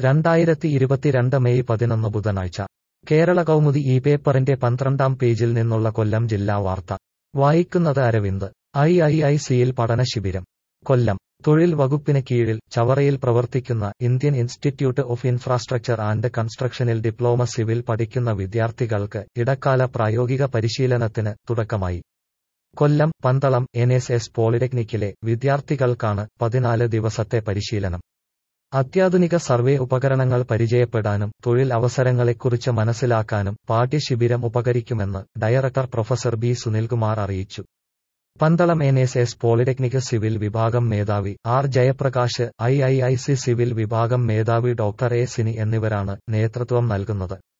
രണ്ടായിരത്തി ഇരുപത്തിരണ്ട് മെയ് പതിനൊന്ന് ബുധനാഴ്ച കേരള കൗമുദി ഈ പേപ്പറിന്റെ പന്ത്രണ്ടാം പേജിൽ നിന്നുള്ള കൊല്ലം ജില്ലാ വാർത്ത വായിക്കുന്നത് അരവിന്ദ് ഐ ഐ ഐ സിയിൽ പഠന ശിബിരം കൊല്ലം തൊഴിൽ വകുപ്പിന് കീഴിൽ ചവറയിൽ പ്രവർത്തിക്കുന്ന Indian Institute of Infrastructure and കൺസ്ട്രക്ഷനിൽ ഡിപ്ലോമ സിവിൽ പഠിക്കുന്ന വിദ്യാർത്ഥികൾക്ക് ഇടക്കാല പ്രായോഗിക പരിശീലനത്തിന് തുടക്കമായി Kollam Pandalam N S S പോളിടെക്നിക്കിലെ വിദ്യാർത്ഥികൾക്കാണ് പതിനാല് ദിവസത്തെ പരിശീലനം അത്യാധുനിക സർവേ ഉപകരണങ്ങൾ പരിചയപ്പെടാനും തൊഴിൽ അവസരങ്ങളെക്കുറിച്ച് മനസ്സിലാക്കാനും പാഠ്യശിബിരം ഉപകരിക്കുമെന്ന് ഡയറക്ടർ പ്രൊഫസർ ബി സുനിൽകുമാർ അറിയിച്ചു Pandalam N S S polytechnic civil വിഭാഗം മേധാവി R Jayaprakash I I I C civil വിഭാഗം മേധാവി ഡോക്ടർ എ സിനി എന്നിവരാണ് നേതൃത്വം നൽകുന്നത്